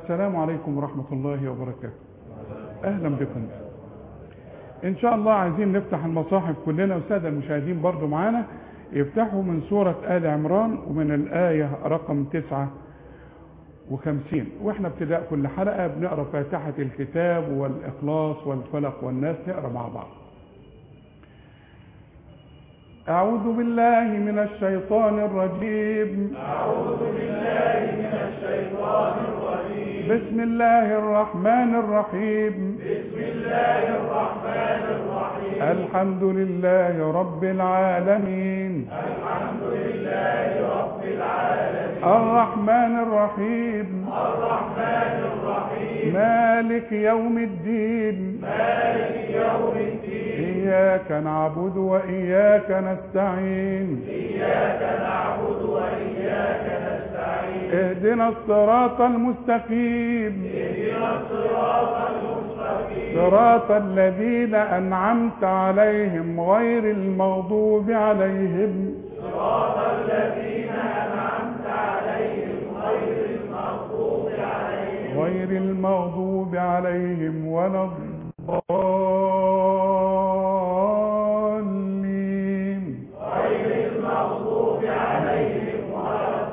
السلام عليكم ورحمة الله وبركاته أهلا بكم إن شاء الله عايزين نفتح المصاحف كلنا والسادة المشاهدين برضو معانا يفتحوا من سورة آل عمران ومن الآية رقم تسعة وخمسين واحنا ابتداء كل حلقة بنقرأ فاتحة الكتاب والإخلاص والفلق والناس نقرأ مع بعض أعوذ بالله من الشيطان الرجيم أعوذ بالله من الشيطان الرجيم بسم الله الرحمن الرحيم بسم الله الرحمن الرحيم الحمد لله رب العالمين الحمد لله رب العالمين الرحمن الرحيم الرحمن الرحيم مالك يوم الدين مالك يوم الدين إياك نعبد وإياك نستعين إياك نعبد وإياك نستعين اهدنا الصراط المستقيم اهدنا الصراط المستقيم صراط الذين أنعمت عليهم غير المغضوب عليهم صراط الذين أنعمت عليهم غير المغضوب عليهم غير المغضوب عليهم ولا الضالين غير المغضوب عليهم ولا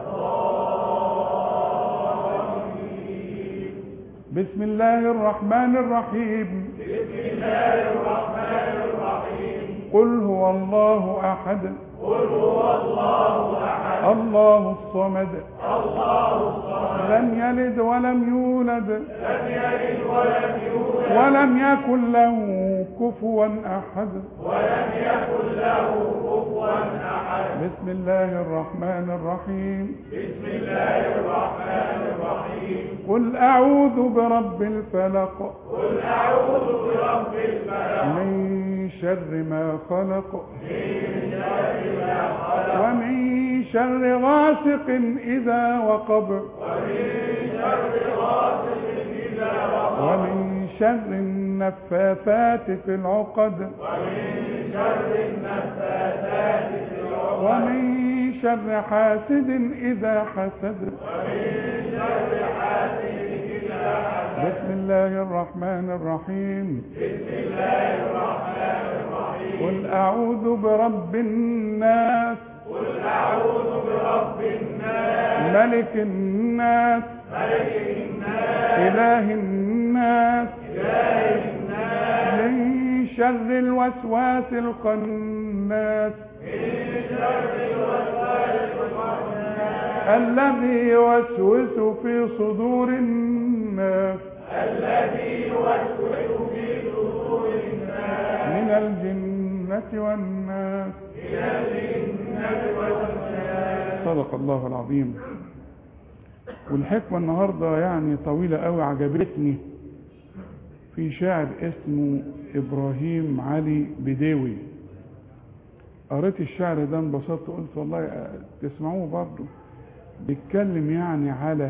بسم الله الرحمن الرحيم بسم الله الرحمن الرحيم قل هو الله أحد قل هو الله أحد الله الصمد الله الصمد لم يلد ولم يولد لم يلد ولم يولد ولم يكن له كفوا أحد ولم يكن له كفوا أحد بسم الله الرحمن الرحيم بسم الله الرحمن الرحيم قل أعوذ برب الفلق قل أعوذ برب الفلق من شر ما خلق من شر ما خلق ومن شر غاسق إذا وقب ومن شر غاسق إذا وقب ومن شر النفاثات في العقد ومن شر النفاثات في العقد ومن شر حاسد إذا حسد ومن شر حاسد إذا حسد بسم الله الرحمن الرحيم بسم الله الرحمن الرحيم قل أعوذ برب الناس قل أعوذ برب الناس ملك الناس ملك الناس إله الناس إله الناس من شر الوسواس الخناس من شر الوسواس الخناس الذي يوسوس في صدور الناس الذي يوسوس في صدور الناس من الجنة والناس من الجنة والناس صدق الله العظيم والحكمة النهاردة يعني طويلة قوي عجبتني في شاعر اسمه إبراهيم علي بداوي قريت الشعر ده انبسطت قلت والله تسمعوه برضه بيتكلم يعني على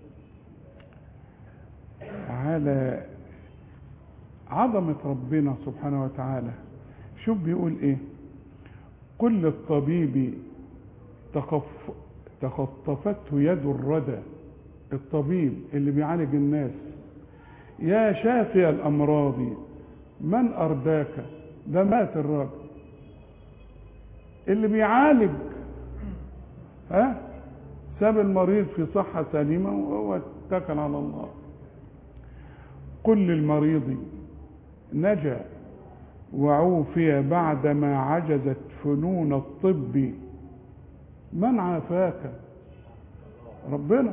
على عظمة ربنا سبحانه وتعالى شوف بيقول ايه كل الطبيب تخف تخطفته يد الردى الطبيب اللي بيعالج الناس يا شافي الامراض من ارداك ده مات الراجل اللي بيعالج ها ساب المريض في صحة سليمة وهو اتكل على الله كل المريض نجا وعوفي بعدما عجزت فنون الطب من عافاك ربنا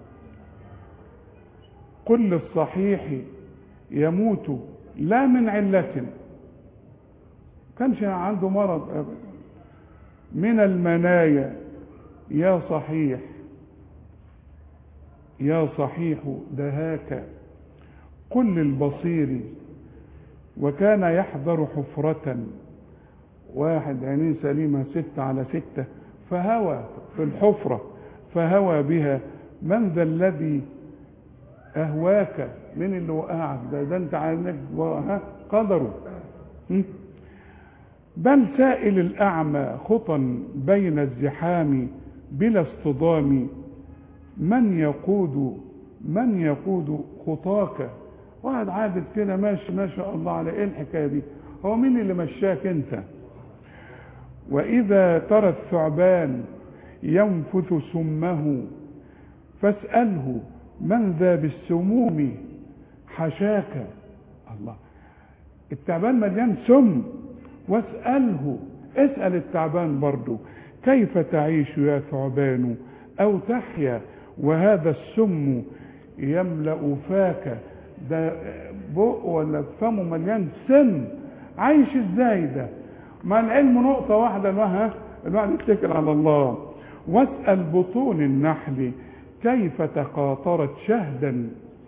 كل الصحيح يموت لا من علة كانش عنده مرض أبدا من المنايا يا صحيح يا صحيح دهاك كل البصير وكان يحضر حفرة واحد عينين سليمة ستة على ستة فهوى في الحفرة فهوى بها من ذا الذي أهواك من اللي وقعك ده ده انت عينك ها قدره م? بل سائل الأعمى خطا بين الزحام بلا اصطدام من يقود من يقود خطاك واحد عابد كده ماشي ما شاء الله على ايه الحكايه دي هو مين اللي مشاك انت واذا ترى الثعبان ينفث سمه فاساله من ذا بالسموم حشاك الله التعبان مليان سم واساله اسال التعبان برضه كيف تعيش يا ثعبان او تحيا وهذا السم يملا فاك ده بق ولا فمه مليان سم عايش ازاي ده ما العلم نقطة واحدة ها الواحد يتكل على الله واسأل بطون النحل كيف تقاطرت شهدا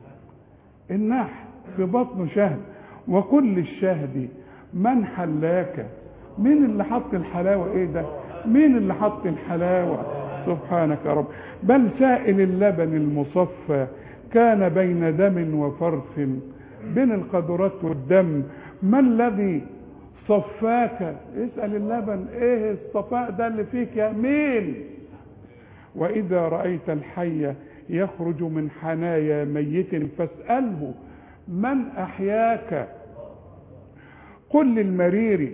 النحل في بطنه شهد وكل الشهد من حلاك مين اللي حط الحلاوة ايه ده مين اللي حط الحلاوة سبحانك يا رب بل سائل اللبن المصفى كان بين دم وفرث بين القدرات والدم ما الذي صفاك اسأل اللبن ايه الصفاء ده اللي فيك يا مين واذا رأيت الحي يخرج من حنايا ميت فاسأله من احياك قل للمرير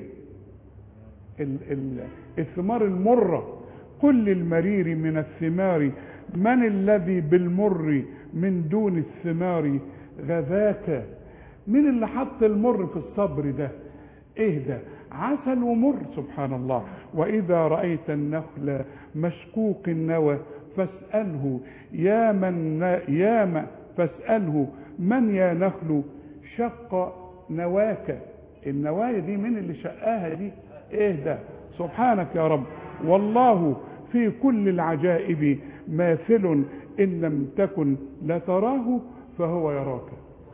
ال ال الثمار المرة قل للمرير من الثمار من الذي بالمر من دون الثمار غذاك مين اللي حط المر في الصبر ده ايه ده عسل ومر سبحان الله واذا رايت النخل مشقوق النوى فاساله يا من يا من فاساله من يا نخل شق نواك النوايا دي مين اللي شقاها دي ايه ده سبحانك يا رب والله في كل العجائب ماثل ان لم تكن لتراه فهو يراك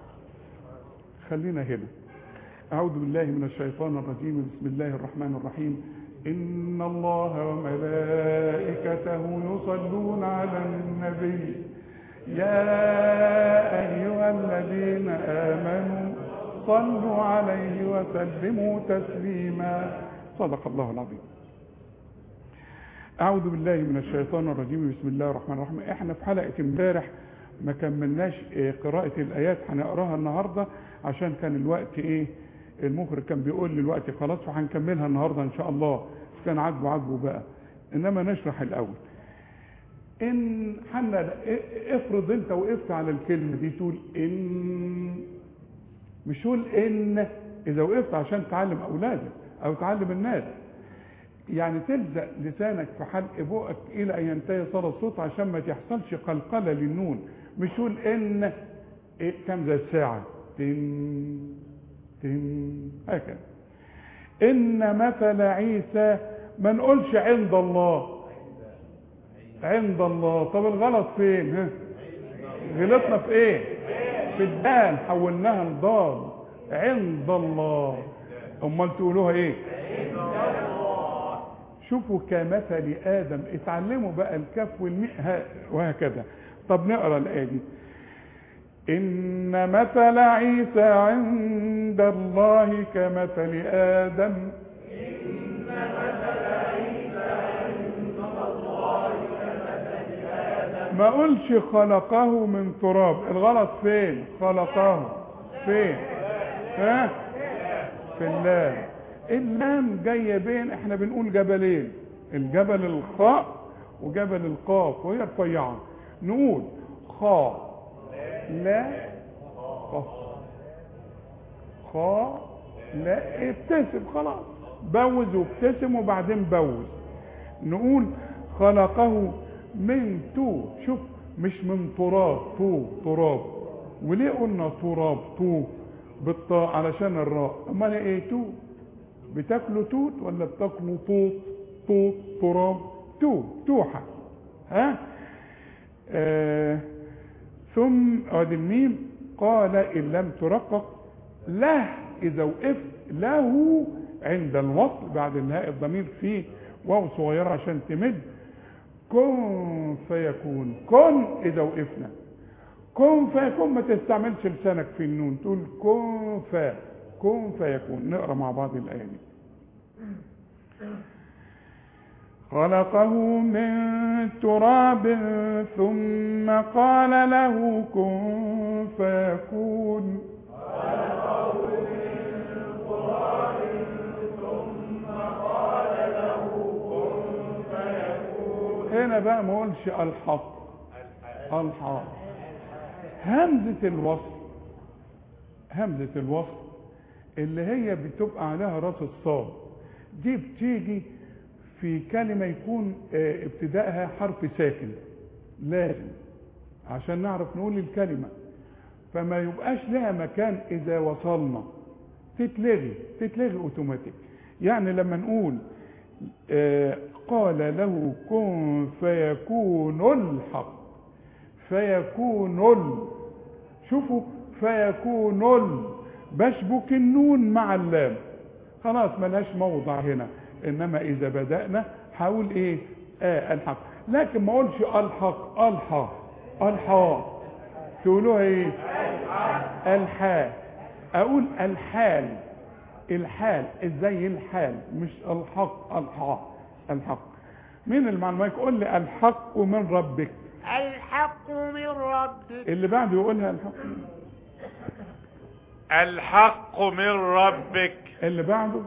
خلينا هنا أعوذ بالله من الشيطان الرجيم بسم الله الرحمن الرحيم إن الله وملائكته يصلون على النبي يا أيها الذين آمنوا صلوا عليه وسلموا تسليما صدق الله العظيم أعوذ بالله من الشيطان الرجيم بسم الله الرحمن الرحيم احنا في حلقة امبارح ما كملناش قراءة الآيات هنقراها النهاردة عشان كان الوقت ايه المخرج كان بيقول لي الوقت خلاص وهنكملها النهارده ان شاء الله كان عاجبه عاجبه بقى انما نشرح الاول ان حنا افرض انت وقفت على الكلمه دي تقول ان مش تقول ان اذا وقفت عشان تعلم اولادك او تعلم الناس يعني تلزق لسانك في حلق بقك الى ان ينتهي صدى الصوت عشان ما تحصلش قلقله للنون مش تقول ان إيه كم زي الساعه تن تن هكذا ان مثل عيسى ما نقولش عند الله عند الله طب الغلط فين ها غلطنا في ايه في الدال حولناها لضاد عند الله امال تقولوها ايه شوفوا كمثل ادم اتعلموا بقى الكف والماء وهكذا طب نقرا الايه دي ان مثل عيسى عند الله كمثل ادم إن مثل عيسى عند الله كمثل آدم ما اقولش خلقه من تراب الغلط فين خلقه فين ها في اللام اللام جايه بين احنا بنقول جبلين الجبل الخاء وجبل القاف وهي رفيعه نقول خاء لا قاف خاء لا ابتسم خلاص بوز وابتسم وبعدين بوز نقول خلقه من تو شوف مش من تراب تو تراب وليه قلنا تراب تو بالطاء علشان الراء امال ايه تو بتاكلوا توت ولا بتاكلوا طوط طوط تراب تو توحة ها آه ثم ادي الميم قال ان لم ترقق له اذا وقفت له عند الوصل بعد الهاء الضمير فيه واو صغيره عشان تمد كن فيكون كن اذا وقفنا كن فيكون ما تستعملش لسانك في النون تقول كن ف كن فيكون نقرا مع بعض الايه دي خلقه من تراب ثم قال له كن فيكون هنا بقى ما اقولش الحق الحق همزة الوصل همزة الوصل اللي هي بتبقى عليها راس الصاد دي بتيجي في كلمة يكون آه، ابتدائها حرف ساكن لازم عشان نعرف نقول الكلمة فما يبقاش لها مكان إذا وصلنا تتلغي تتلغي اوتوماتيك يعني لما نقول آه، قال له كن فيكون الحق فيكون ال شوفوا فيكون ال بشبك النون مع اللام خلاص ملهاش موضع هنا انما اذا بدأنا هقول ايه آه الحق لكن ما اقولش الحق الحق الحق تقولوها ايه الحاء اقول الحال الحال ازاي الحال مش الحق الحق الحق مين المعلومات يقول لي الحق من ربك الحق من ربك اللي بعده يقولها الحق الحق من ربك اللي بعده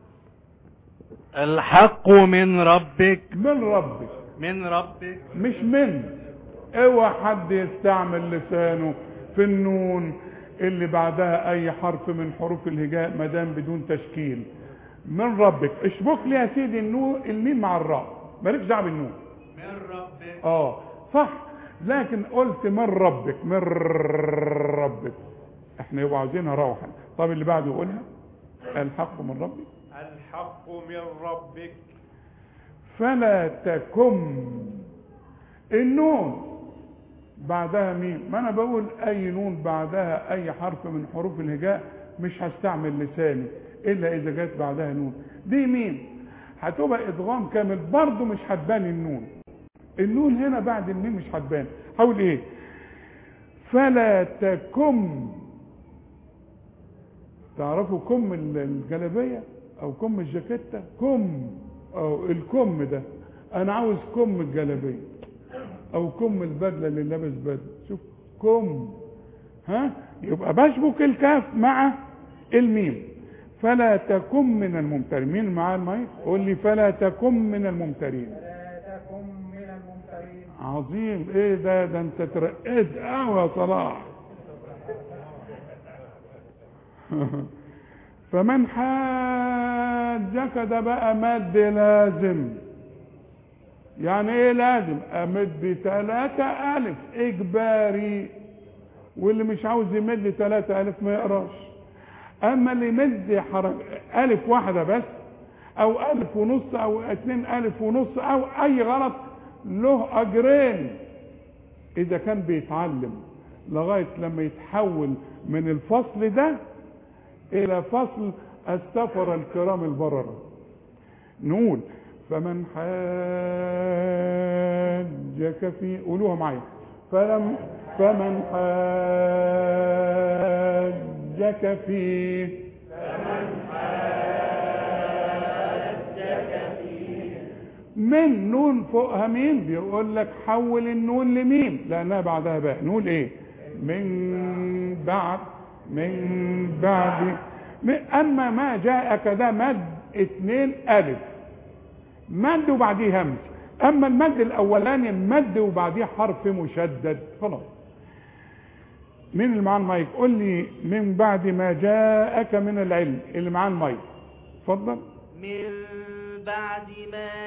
الحق من ربك من ربك من ربك مش من اوعى حد يستعمل لسانه في النون اللي بعدها اي حرف من حروف الهجاء ما دام بدون تشكيل من ربك اشبك لي يا سيدي النون الميم مع الراء مالكش دعوه بالنون من ربك اه صح لكن قلت من ربك من ربك احنا يبقى عاوزينها روحا طب اللي بعده يقولها الحق من ربك الحق من ربك فلا تكن النون بعدها مين ما انا بقول اي نون بعدها اي حرف من حروف الهجاء مش هستعمل لساني الا اذا جت بعدها نون دي مين هتبقى ادغام كامل برضه مش هتبان النون النون هنا بعد الميم مش هتبان حاول ايه فلا تكن تعرفوا كم الجلابيه او كم الجاكيته كم او الكم ده انا عاوز كم الجلابيه او كم البدله اللي لابس بدله شوف كم ها يبقى بشبك الكاف مع الميم فلا تكن من الممترين مين معاه المايك قول لي فلا تكن من الممترين لا تكن من الممترين عظيم ايه ده ده انت ترقيت قوي يا صلاح فمن حاجك ده بقى مد لازم يعني ايه لازم امد ثلاثة الف اجباري واللي مش عاوز يمد ثلاثة الف ما يقراش اما اللي يمد حرف الف واحدة بس او الف ونص او اتنين الف ونص او اي غلط له اجرين اذا كان بيتعلم لغاية لما يتحول من الفصل ده الى فصل السفر الكرام البررة نقول فمن حاجك في قولوها معايا فلم فمن حاجك فيه من نون فوقها مين بيقول لك حول النون لميم لانها بعدها باء نقول ايه من بعد من بعد م- اما ما جاءك ده مد اتنين الف مد وبعديه همز اما المد الاولاني مد وبعديه حرف مشدد خلاص مين اللي معاه المايك قول لي من بعد ما جاءك من العلم اللي معاه المايك اتفضل من بعد ما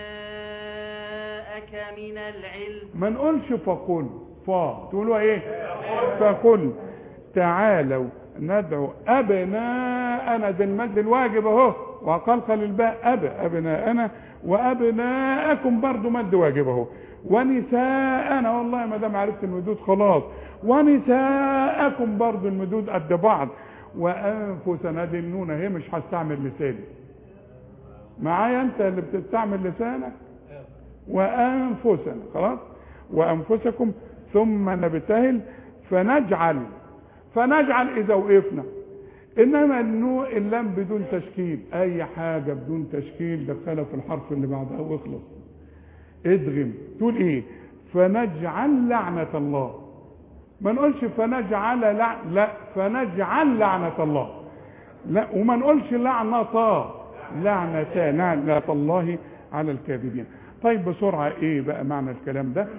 جاءك من العلم ما نقولش فقل فا تقولوا ايه فقل تعالوا ندعو ابناءنا ده المد الواجب اهو وقلقل الباء اب ابناءنا وابناءكم برضو مد واجب اهو ونساءنا والله ما دام عرفت المدود خلاص ونساءكم برضو المدود قد بعض وانفسنا دي النون اهي مش هستعمل لساني معايا انت اللي بتستعمل لسانك وانفسنا خلاص وانفسكم ثم نبتهل فنجعل فنجعل اذا وقفنا انما النو اللام بدون تشكيل اي حاجه بدون تشكيل دخلها في الحرف اللي بعدها واخلص ادغم تقول ايه فنجعل لعنه الله ما نقولش فنجعل لع... لا فنجعل لعنه الله لا وما نقولش لعنة لعنة لعنة الله على الكاذبين طيب بسرعة ايه بقى معنى الكلام ده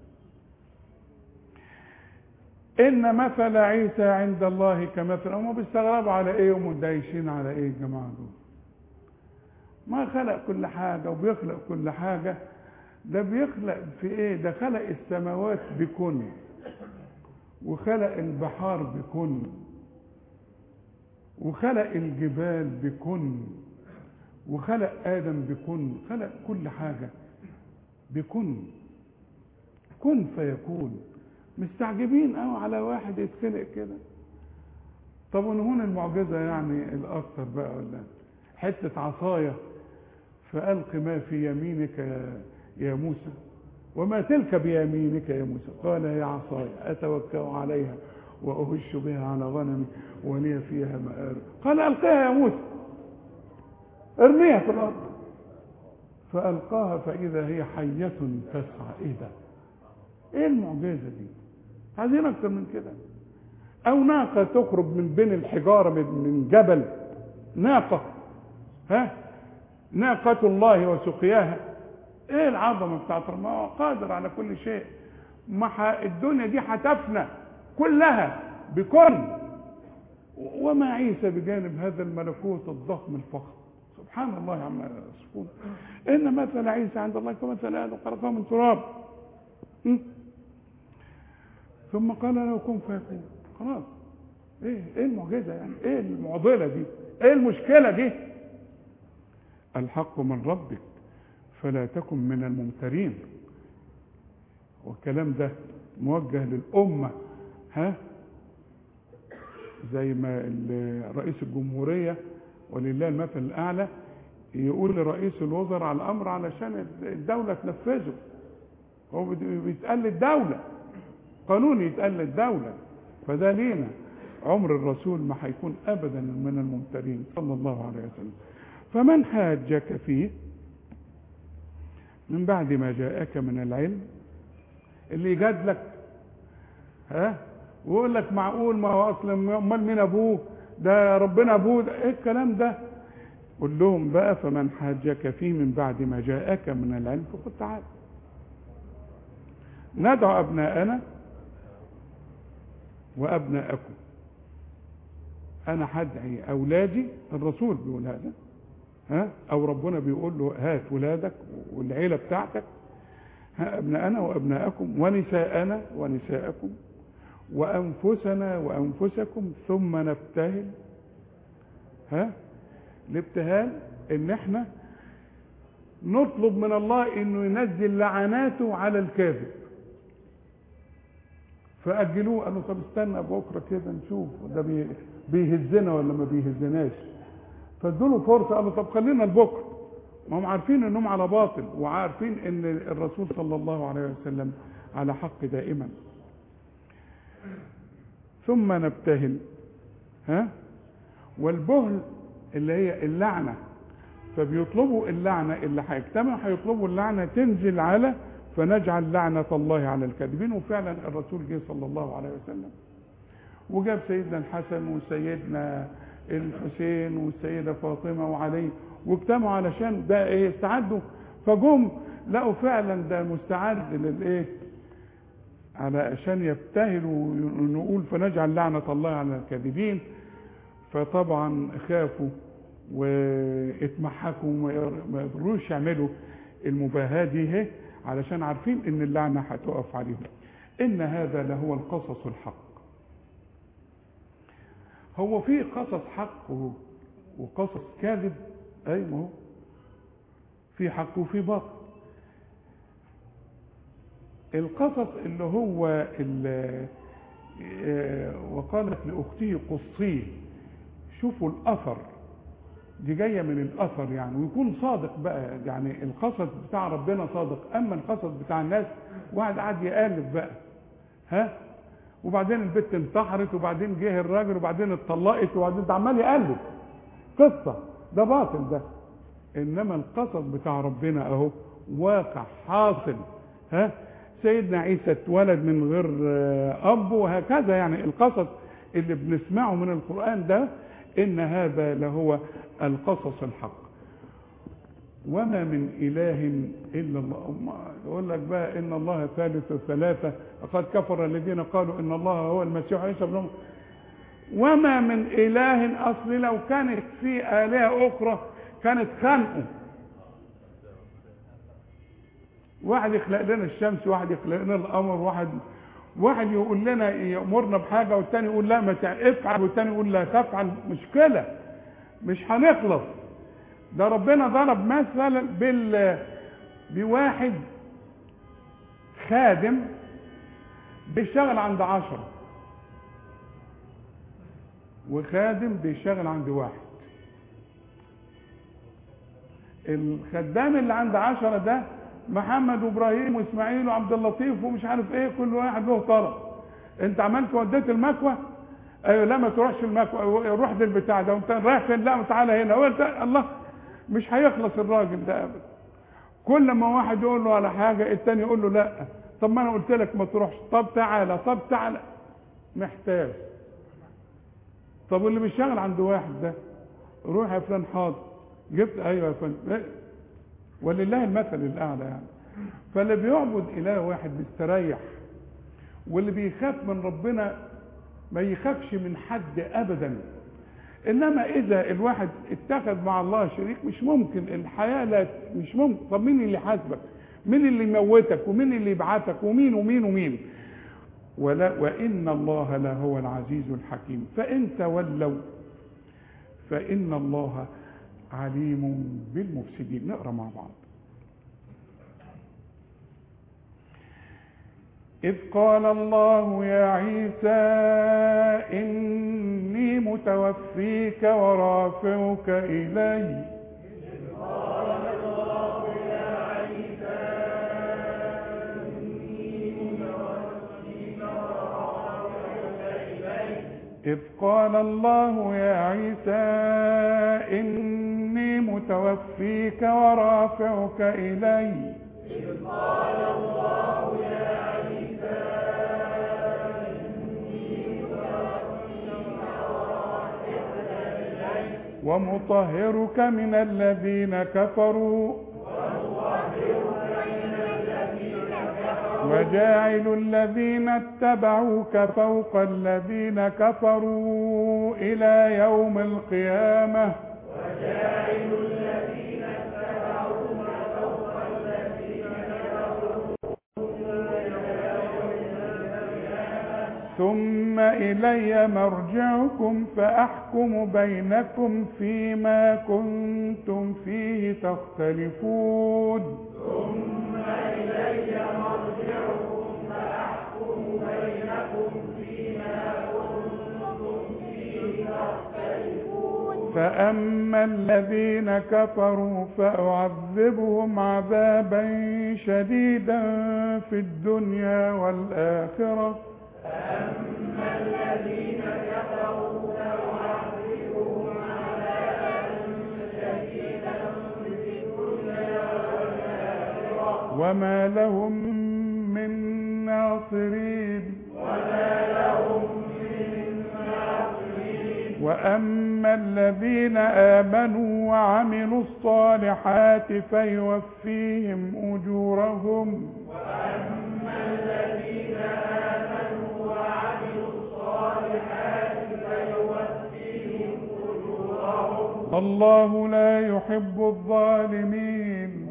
ان مثل عيسى عند الله كمثل هم بيستغربوا على ايه ومتدايشين على ايه الجماعة دول ما خلق كل حاجة وبيخلق كل حاجة ده بيخلق في ايه ده خلق السماوات بكن وخلق البحار بكن وخلق الجبال بكن وخلق ادم بكن خلق كل حاجه بكن كن فيكون مستعجبين قوي على واحد يتخلق كده طب ونهون المعجزه يعني الاكثر بقى ولا حته عصايه فالق ما في يمينك يا, يا موسى وما تلك بيمينك يا موسى قال يا عصاي اتوكا عليها واهش بها على غنمي ولي فيها مآرب قال القيها يا موسى ارميها في الارض فالقاها فاذا هي حيه تسعى ايه ده ايه المعجزه دي عايزين اكتر من كده او ناقه تخرج من بين الحجاره من, من جبل ناقه ها ناقه الله وسقياها ايه العظمه بتاعت ما هو قادر على كل شيء ما ح- الدنيا دي هتفنى كلها بكل وما عيسى بجانب هذا الملكوت الضخم الفخم سبحان الله عما يصفون ان مثل عيسى عند الله كمثل ادم خلقه من تراب م? ثم قال له كن فيكون خلاص ايه ايه المعجزه يعني ايه المعضله دي ايه المشكله دي الحق من ربك فلا تكن من الممترين والكلام ده موجه للامه ها زي ما ال- رئيس الجمهوريه ولله المثل الاعلى يقول لرئيس الوزراء على الامر علشان الدوله تنفذه هو بت- بيتقال للدوله قانون يتقال للدوله فده لينا عمر الرسول ما هيكون ابدا من الممترين صلى الله عليه وسلم فمن حاجك فيه من بعد ما جاءك من العلم اللي يجادلك ها ويقول لك معقول ما هو اصلا امال مين ابوه ده ربنا ابوه ده ايه الكلام ده قل لهم بقى فمن حاجك فيه من بعد ما جاءك من العلم فقل تعال ندعو ابناءنا وابناءكم انا هدعي اولادي الرسول بيقول هذا ها او ربنا بيقول له هات ولادك والعيله بتاعتك ها ابناءنا وابناءكم ونساءنا ونساءكم وانفسنا وانفسكم ثم نبتهل ها الابتهال ان احنا نطلب من الله انه ينزل لعناته على الكاذب فاجلوه قالوا طب استنى بكره كده نشوف ده بي- بيهزنا ولا ما بيهزناش فادوا له فرصه قالوا طب خلينا لبكره ما هم عارفين انهم على باطل وعارفين ان الرسول صلى الله عليه وسلم على حق دائما ثم نبتهل ها والبهل اللي هي اللعنه فبيطلبوا اللعنه اللي هيجتمع هيطلبوا اللعنه تنزل على فنجعل لعنه الله على الكاذبين وفعلا الرسول جه صلى الله عليه وسلم وجاب سيدنا الحسن وسيدنا الحسين والسيده فاطمه وعلي واجتمعوا علشان بقى ايه استعدوا فجم لقوا فعلا ده مستعد للايه علشان يبتهلوا ونقول فنجعل لعنه الله على الكاذبين فطبعا خافوا واتمحكوا وما يقر- ما يقدروش يعملوا المباهاة دي اهي علشان عارفين ان اللعنة هتقف عليهم ان هذا لهو القصص الحق هو في قصص حق و- وقصص كاذب اي ما هو في حق وفي باطل القصص اللي هو ال- آه، وقالت لاخته قصيه شوفوا الاثر دي جايه من الاثر يعني ويكون صادق بقى يعني القصص بتاع ربنا صادق اما القصص بتاع الناس واحد قاعد يقلب بقى ها وبعدين البت انتحرت وبعدين جه الراجل وبعدين اتطلقت وبعدين ده عمال يقلب قصه ده باطل ده انما القصص بتاع ربنا اهو واقع حاصل ها سيدنا عيسى اتولد من غير آه، اب وهكذا يعني القصص اللي بنسمعه من القران ده ان هذا لهو القصص الحق وما من اله الا الله ما- يقول لك بقى ان الله ثالث ثلاثه لقد كفر الذين قالوا ان الله هو المسيح عيسى ابن مريم وما من اله اصل لو كانت في الهه اخرى كانت خانقه واحد يخلق لنا الشمس واحد يخلق لنا القمر واحد واحد يقول لنا يامرنا بحاجه والتاني يقول لا ما تع- افعل والتاني يقول لا تفعل مشكله مش هنخلص ده ربنا ضرب مثلا بال بواحد خادم بيشتغل عند عشرة وخادم بيشتغل عند واحد الخدام اللي عند عشرة ده محمد وابراهيم واسماعيل وعبد اللطيف ومش عارف ايه كل واحد له طلب انت عملت وديت المكوى ايوه لا ما تروحش المكوى روح للبتاع ده وانت رايح فين لا تعالى هنا وانت الله مش هيخلص الراجل ده ابدا كل ما واحد يقول له على حاجه التاني يقول له لا طب ما انا قلت لك ما تروحش طب تعالى طب تعالى محتاج طب واللي بيشتغل عند واحد ده روح يا فلان حاضر جبت ايوه يا فندم إيه؟ ولله المثل الاعلى يعني فاللي بيعبد اله واحد بيستريح واللي بيخاف من ربنا ما يخافش من حد ابدا انما اذا الواحد اتخذ مع الله شريك مش ممكن الحياه لا مش ممكن طب مين اللي يحاسبك مين اللي يموتك ومين اللي يبعتك ومين ومين ومين ولا وان الله لهو العزيز الحكيم فان تولوا فان الله عليم بالمفسدين نقرا مع بعض إذ قال الله يا عيسى إني متوفيك ورافعك إلي إذ قال الله يا عيسى إني متوفيك ورافعك إلي ومطهرك من الذين كفروا وجاعل الذين اتبعوك فوق الذين كفروا إلى يوم القيامة ثم إلي مرجعكم فأحكم بينكم فيما كنتم فيه تختلفون فأما الذين كفروا فأعذبهم عذابا شديدا في الدنيا والآخرة وما لهم من ناصرين وأما الذين آمنوا وعملوا الصالحات فيوفيهم أجورهم الله لا يحب الظالمين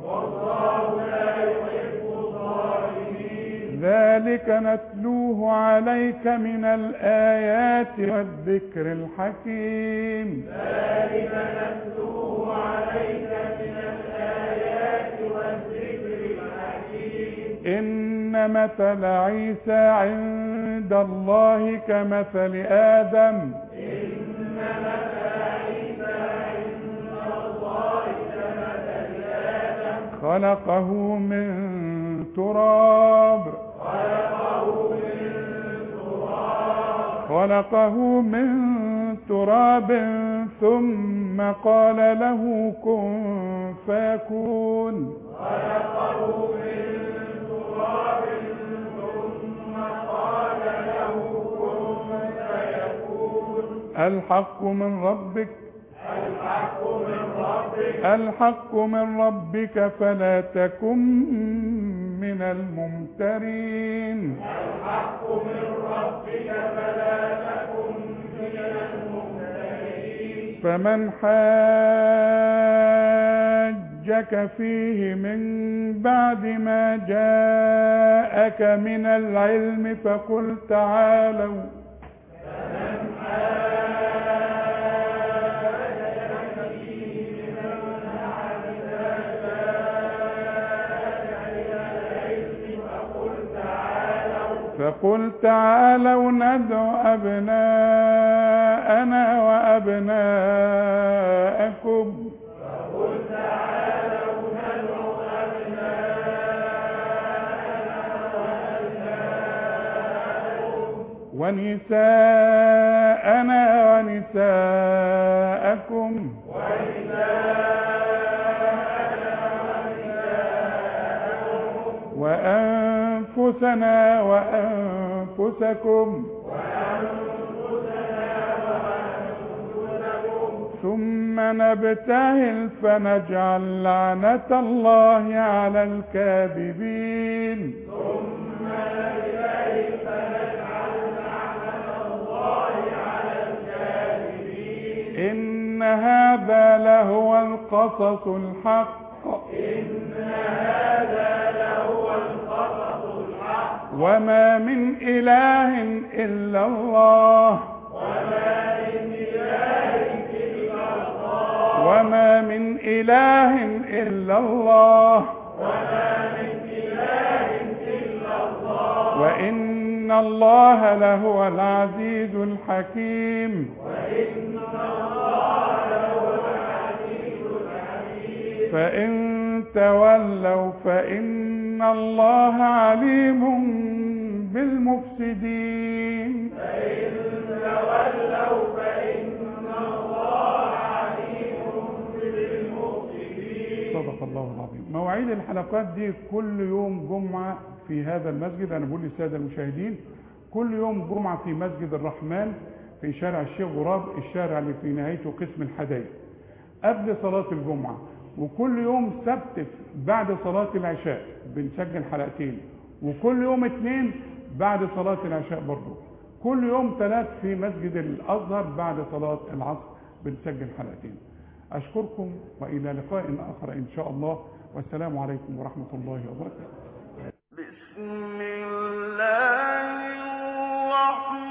ذلك نتلوه عليك من الآيات والذكر الحكيم إن مثل عيسى عند الله كمثل آدم خلقه من تراب خلقه من تراب ثم قال له كن فيكون الحق من ربك الحق من ربك فلا تكن من الممترين فمن حاجك فيه من بعد ما جاءك من العلم فقل تعالوا فقل تعالوا ندع أبناءنا وأبناءكم ونساءنا ونساءكم وأنفسنا وأنفسكم ثم نبتهل فنجعل لعنة الله على الكاذبين إن هذا لهو القصص الحق وما من إله إلا الله وما من إله إلا الله وإن الله لهو العزيز الحكيم فإن تولوا فإن الله عليم بالمفسدين صدق الله العظيم مواعيد الحلقات دي كل يوم جمعة في هذا المسجد أنا بقول للسادة المشاهدين كل يوم جمعة في مسجد الرحمن في شارع الشيخ غراب الشارع اللي في نهايته قسم الحدائق قبل صلاة الجمعة وكل يوم سبت بعد صلاة العشاء بنسجل حلقتين وكل يوم اثنين بعد صلاة العشاء برضو كل يوم ثلاث في مسجد الأزهر بعد صلاة العصر بنسجل حلقتين أشكركم وإلى لقاء آخر إن شاء الله والسلام عليكم ورحمة الله وبركاته بسم الله الرحمن